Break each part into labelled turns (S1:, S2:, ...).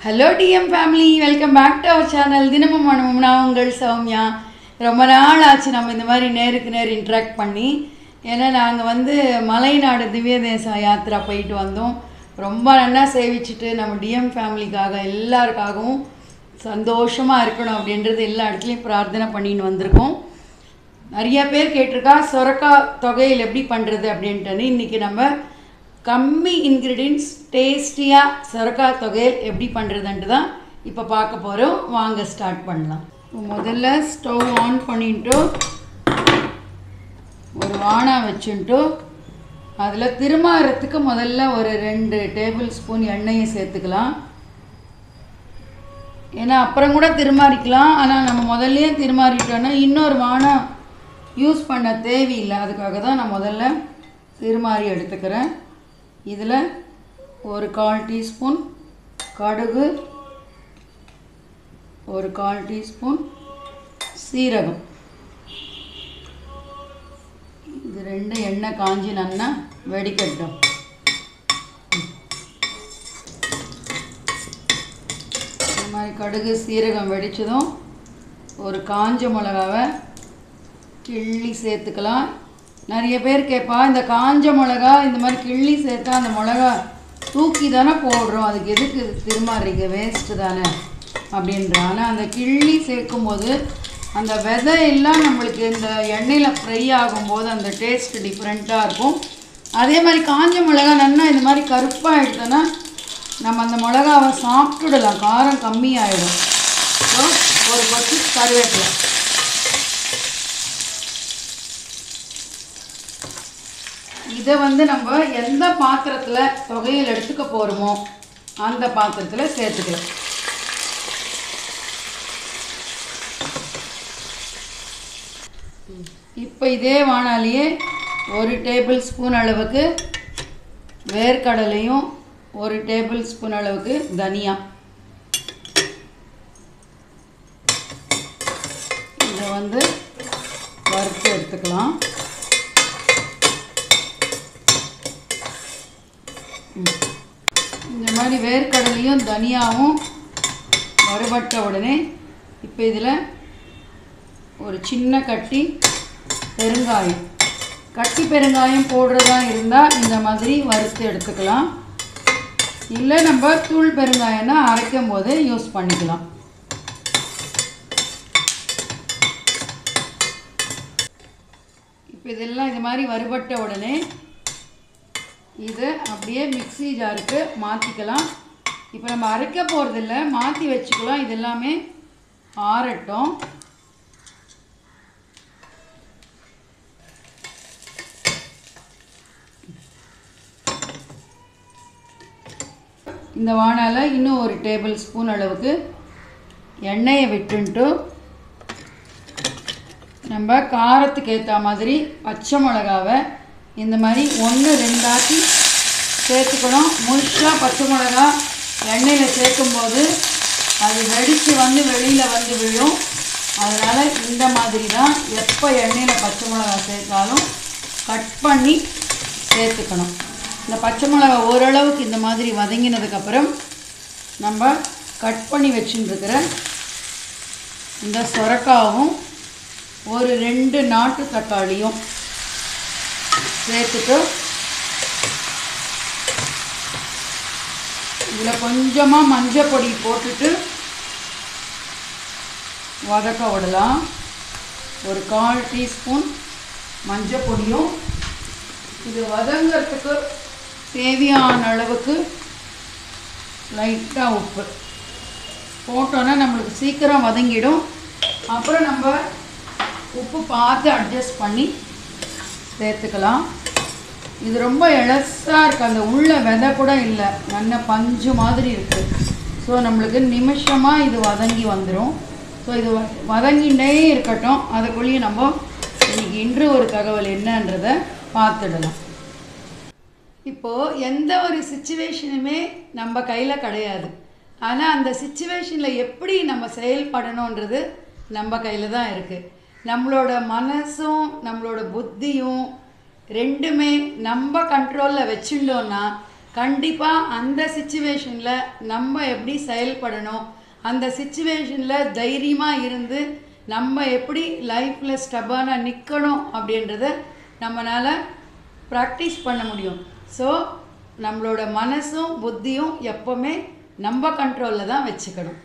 S1: hello TM family welcome back to our channel தினமும் மனமும் நான் உங்கள் சௌமியா ரொம்ப நாள் ஆச்சு நம்ம இந்த மாதிரி நேருக்கு நேர் இன்ட்ராக்ட் பண்ணி ஏன்னா நாங்கள் வந்து மலைநாடு திவ்ய தேச யாத்திரா போயிட்டு வந்தோம் ரொம்ப நல்லா சேவிச்சுட்டு நம்ம டிஎம் ஃபேமிலிக்காக எல்லாருக்காகவும் சந்தோஷமாக இருக்கணும் அப்படின்றது எல்லா இடத்துலையும் பிரார்த்தனை பண்ணின்னு வந்திருக்கோம் நிறைய பேர் கேட்டிருக்கா சொரக்கா தொகையில் எப்படி பண்ணுறது அப்படின்ட்டு இன்றைக்கி நம்ம கம்மி இன்க்ரீடியன்ஸ் டேஸ்டியாக சொரக்கா தொகையில் எப்படி பண்ணுறதுன்ட்டு தான் இப்போ பார்க்க போகிறோம் வாங்க ஸ்டார்ட் பண்ணலாம் முதல்ல ஸ்டவ் ஆன் பண்ணிட்டு ஒரு வானா வச்சுட்டு அதில் திருமாறத்துக்கு முதல்ல ஒரு ரெண்டு டேபிள் ஸ்பூன் எண்ணெயை சேர்த்துக்கலாம் ஏன்னா அப்புறம் கூட திருமாறிக்கலாம் ஆனால் நம்ம முதல்லயே திருமாறிட்டோன்னா இன்னொரு வானம் யூஸ் பண்ண தேவையில்லை அதுக்காக தான் நான் முதல்ல திருமாறி எடுத்துக்கிறேன் இதில் ஒரு கால் டீஸ்பூன் கடுகு ஒரு கால் டீஸ்பூன் சீரகம் இது ரெண்டு எண்ணெய் காஞ்சி நல்லா வெடிக்கட்டும் இந்த மாதிரி கடுகு சீரகம் வெடிச்சதும் ஒரு காஞ்ச மிளகாவை கிள்ளி சேர்த்துக்கலாம் நிறைய பேர் கேட்பா இந்த காஞ்ச மிளகா இந்த மாதிரி கிள்ளி சேர்த்தா அந்த மிளகா தூக்கி தானே போடுறோம் அதுக்கு எதுக்கு திருமாறீங்க வேஸ்ட்டு தானே அப்படின்ற ஆனால் அந்த கிள்ளி சேர்க்கும்போது அந்த விதை எல்லாம் நம்மளுக்கு இந்த எண்ணெயில் ஃப்ரை ஆகும்போது அந்த டேஸ்ட் டிஃப்ரெண்ட்டாக இருக்கும் அதே மாதிரி காஞ்ச மிளகா நல்லா இந்த மாதிரி கருப்பாக எடுத்தோன்னா நம்ம அந்த மிளகாவை சாப்பிட்டுடலாம் காரம் கம்மியாயிடும் ஸோ ஒரு கொத்து கருவேப்பிலை இதை வந்து நம்ம எந்த பாத்திரத்தில் தொகையில் எடுத்துக்க போகிறோமோ அந்த பாத்திரத்தில் சேர்த்துக்கலாம் இப்போ இதே வானாலேயே ஒரு டேபிள் ஸ்பூன் அளவுக்கு வேர்க்கடலையும் ஒரு டேபிள் ஸ்பூன் அளவுக்கு தனியா இதை வந்து வறுத்து எடுத்துக்கலாம் இந்த மாதிரி வேர்க்கடலையும் தனியாவும் வறுபட்ட உடனே இப்போ இதில் ஒரு சின்ன கட்டி பெருங்காயம் கட்டி பெருங்காயம் போடுறதா இருந்தால் இந்த மாதிரி வறுத்து எடுத்துக்கலாம் இல்லை நம்ம தூள் பெருங்காயம்னா அரைக்கும் போது யூஸ் பண்ணிக்கலாம் இப்போ இதெல்லாம் இது மாதிரி வறுபட்ட உடனே இது அப்படியே மிக்ஸி ஜாருக்கு மாற்றிக்கலாம் இப்போ நம்ம அரைக்க போகிறதில்ல மாற்றி வச்சுக்கலாம் இது எல்லாமே ஆறட்டும் இந்த வானால இன்னும் ஒரு டேபிள் ஸ்பூன் அளவுக்கு எண்ணெயை விட்டுன்ட்டு நம்ம காரத்துக்கு ஏற்ற மாதிரி பச்சை மிளகாவை இந்த மாதிரி ஒன்று ரெண்டாக்கி சேர்த்துக்கணும் முழுசாக பச்சை மிளகா எண்ணெயில் சேர்க்கும்போது அது வெடித்து வந்து வெளியில் வந்து விழும் அதனால் இந்த மாதிரி தான் எப்போ எண்ணெயில் பச்சை மிளகா சேர்த்தாலும் கட் பண்ணி சேர்த்துக்கணும் இந்த பச்சை மிளகா ஓரளவுக்கு இந்த மாதிரி வதங்கினதுக்கப்புறம் நம்ம கட் பண்ணி வச்சுருக்கிற இந்த சொரக்காவும் ஒரு ரெண்டு நாட்டு தக்காளியும் சேர்த்துட்டு இதில் கொஞ்சமாக மஞ்சள் பொடி போட்டுட்டு வதக்க விடலாம் ஒரு கால் டீஸ்பூன் மஞ்சள் பொடியும் இது வதங்கிறதுக்கு தேவையான அளவுக்கு லைட்டாக உப்பு போட்டோன்னா நம்மளுக்கு சீக்கிரம் வதங்கிடும் அப்புறம் நம்ம உப்பு பார்த்து அட்ஜஸ்ட் பண்ணி சேர்த்துக்கலாம் இது ரொம்ப இலசாக இருக்குது அந்த உள்ள விதை கூட இல்லை நல்ல பஞ்சு மாதிரி இருக்குது ஸோ நம்மளுக்கு நிமிஷமாக இது வதங்கி வந்துடும் ஸோ இது வ- வதங்கிட்டே இருக்கட்டும் அதுக்குள்ளேயே நம்ம இன்னைக்கு இன்று ஒரு தகவல் என்னன்றதை பார்த்துடலாம் இப்போது எந்த ஒரு சுச்சுவேஷனுமே நம்ம கையில் கிடையாது ஆனால் அந்த சுச்சுவேஷனில் எப்படி நம்ம செயல்படணுன்றது நம்ம கையில் தான் இருக்குது நம்மளோட மனசும் நம்மளோட புத்தியும் ரெண்டுமே நம்ம கண்ட்ரோலில் வச்சுட்டோன்னா கண்டிப்பாக அந்த சுச்சுவேஷனில் நம்ம எப்படி செயல்படணும் அந்த சுச்சுவேஷனில் தைரியமாக இருந்து நம்ம எப்படி லைஃப்பில் ஸ்டப்பானாக நிற்கணும் அப்படின்றத நம்மளால் ப்ராக்டிஸ் பண்ண முடியும் ஸோ நம்மளோட மனசும் புத்தியும் எப்போவுமே நம்ம கண்ட்ரோலில் தான் வச்சுக்கணும்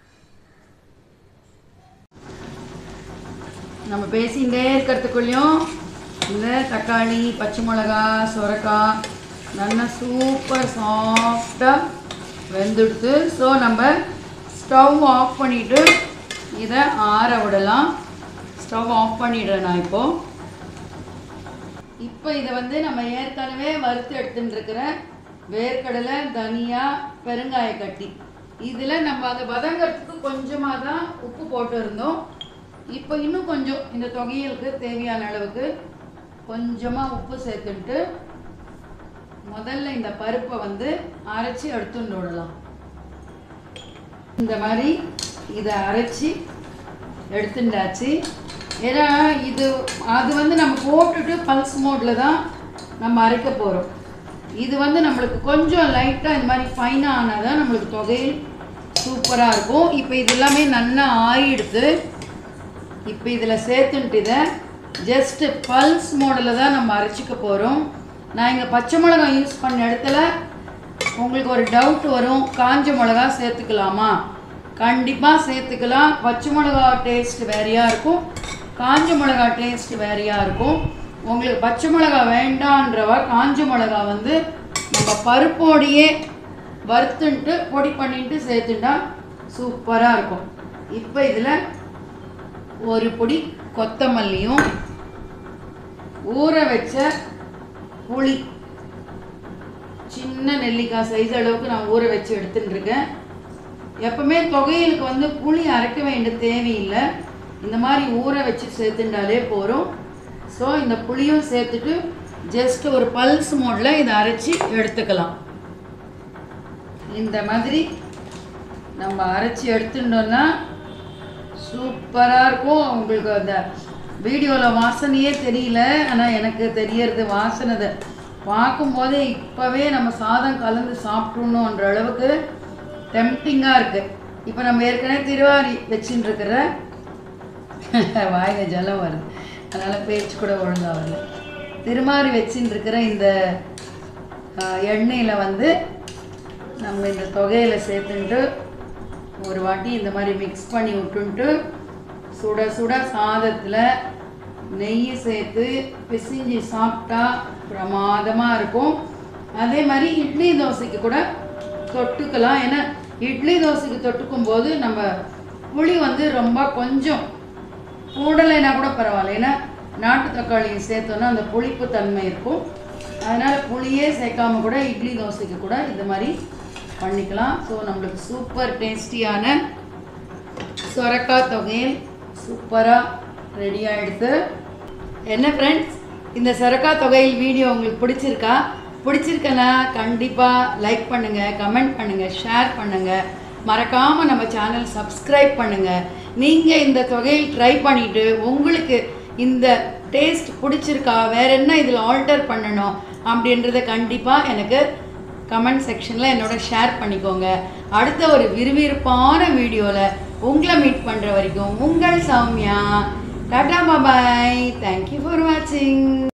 S1: நம்ம பேசிகிட்டே இருக்கிறதுக்குள்ளேயும் இந்த தக்காளி பச்சை மிளகா சுரக்காய் நல்லா சூப்பர் சாஃப்டாக வெந்துடுத்து ஸோ நம்ம ஸ்டவ் ஆஃப் பண்ணிவிட்டு இதை ஆற விடலாம் ஸ்டவ் ஆஃப் பண்ணிடுறேன் நான் இப்போது இப்போ இதை வந்து நம்ம ஏற்கனவே வறுத்து எடுத்துட்டு இருக்கிற வேர்க்கடலை தனியா பெருங்காய கட்டி இதில் நம்ம அதை வதங்கிறதுக்கு கொஞ்சமாக தான் உப்பு போட்டு இருந்தோம் இப்போ இன்னும் கொஞ்சம் இந்த தொகையலுக்கு தேவையான அளவுக்கு கொஞ்சமாக உப்பு சேர்த்துட்டு முதல்ல இந்த பருப்பை வந்து அரைச்சி எடுத்துட்டு விடலாம் இந்த மாதிரி இதை அரைச்சி எடுத்துட்டாச்சு ஏன்னா இது அது வந்து நம்ம போட்டுட்டு பல்ஸ் மோடில் தான் நம்ம அரைக்க போகிறோம் இது வந்து நம்மளுக்கு கொஞ்சம் லைட்டாக இந்த மாதிரி ஃபைனாக ஆனால் தான் நம்மளுக்கு தொகையில் சூப்பராக இருக்கும் இப்போ இது எல்லாமே நல்லா ஆயிடுத்து இப்போ இதில் சேர்த்துன்ட்டு இதை ஜஸ்ட்டு பல்ஸ் மோடில் தான் நம்ம அரைச்சிக்க போகிறோம் நான் இங்கே பச்சை மிளகாய் யூஸ் பண்ண இடத்துல உங்களுக்கு ஒரு டவுட் வரும் காஞ்ச மிளகா சேர்த்துக்கலாமா கண்டிப்பாக சேர்த்துக்கலாம் பச்சை மிளகா டேஸ்ட் வேறையாக இருக்கும் காஞ்ச மிளகா டேஸ்ட் வேறையாக இருக்கும் உங்களுக்கு பச்சை மிளகா வேண்டான்றவ காஞ்ச மிளகா வந்து நம்ம பருப்போடையே வறுத்துன்ட்டு பொடி பண்ணிட்டு சேர்த்துட்டா சூப்பராக இருக்கும் இப்போ இதில் ஒரு பொடி கொத்தமல்லியும் ஊற வச்ச புளி சின்ன நெல்லிக்காய் சைஸ் அளவுக்கு நான் ஊற வச்சு எடுத்துட்டு இருக்கேன் எப்பவுமே தொகையலுக்கு வந்து புளி அரைக்க வேண்டிய தேவையில்லை இந்த மாதிரி ஊற வச்சு சேர்த்துட்டாலே போகிறோம் ஸோ இந்த புளியும் சேர்த்துட்டு ஜஸ்ட் ஒரு பல்ஸ் மோடில் இதை அரைச்சி எடுத்துக்கலாம் இந்த மாதிரி நம்ம அரைச்சி எடுத்துட்டோம்னா சூப்பராக இருக்கும் உங்களுக்கு அந்த வீடியோவில் வாசனையே தெரியல ஆனால் எனக்கு தெரியறது வாசனை அதை பார்க்கும்போதே இப்போவே நம்ம சாதம் கலந்து சாப்பிட்ணுன்ற அளவுக்கு டெம்டிங்காக இருக்குது இப்போ நம்ம ஏற்கனவே திருவாரி வச்சுட்டு இருக்கிற வாயில் ஜலம் வருது அதனால் பேச்சு கூட ஒழுங்காக வரல திருமாறி வச்சுட்டு இருக்கிற இந்த எண்ணெயில் வந்து நம்ம இந்த தொகையில் சேர்த்துட்டு ஒரு வாட்டி இந்த மாதிரி மிக்ஸ் பண்ணி விட்டுன்ட்டு சுட சுட சாதத்தில் நெய் சேர்த்து பிசிஞ்சு சாப்பிட்டா பிரமாதமாக இருக்கும் அதே மாதிரி இட்லி தோசைக்கு கூட தொட்டுக்கலாம் ஏன்னா இட்லி தோசைக்கு தொட்டுக்கும் போது நம்ம புளி வந்து ரொம்ப கொஞ்சம் கூடலைனா கூட பரவாயில்ல ஏன்னா நாட்டு தக்காளி சேர்த்தோன்னா அந்த புளிப்பு தன்மை இருக்கும் அதனால் புளியே சேர்க்காம கூட இட்லி தோசைக்கு கூட இது மாதிரி பண்ணிக்கலாம் ஸோ நம்மளுக்கு சூப்பர் டேஸ்டியான சொரக்காய் தொகையில் சூப்பராக ரெடி ஆகிடுது என்ன ஃப்ரெண்ட்ஸ் இந்த சொரக்காய் தொகையில் வீடியோ உங்களுக்கு பிடிச்சிருக்கா பிடிச்சிருக்கனா கண்டிப்பாக லைக் பண்ணுங்கள் கமெண்ட் பண்ணுங்கள் ஷேர் பண்ணுங்கள் மறக்காமல் நம்ம சேனல் சப்ஸ்கிரைப் பண்ணுங்கள் நீங்கள் இந்த தொகையில் ட்ரை பண்ணிவிட்டு உங்களுக்கு இந்த டேஸ்ட் பிடிச்சிருக்கா வேற என்ன இதில் ஆல்டர் பண்ணணும் அப்படின்றத கண்டிப்பாக எனக்கு கமெண்ட் செக்ஷனில் என்னோட ஷேர் பண்ணிக்கோங்க அடுத்த ஒரு விறுவிறுப்பான வீடியோவில் உங்களை மீட் பண்ணுற வரைக்கும் உங்கள் Soumya tata bye bye thank you for வாட்சிங்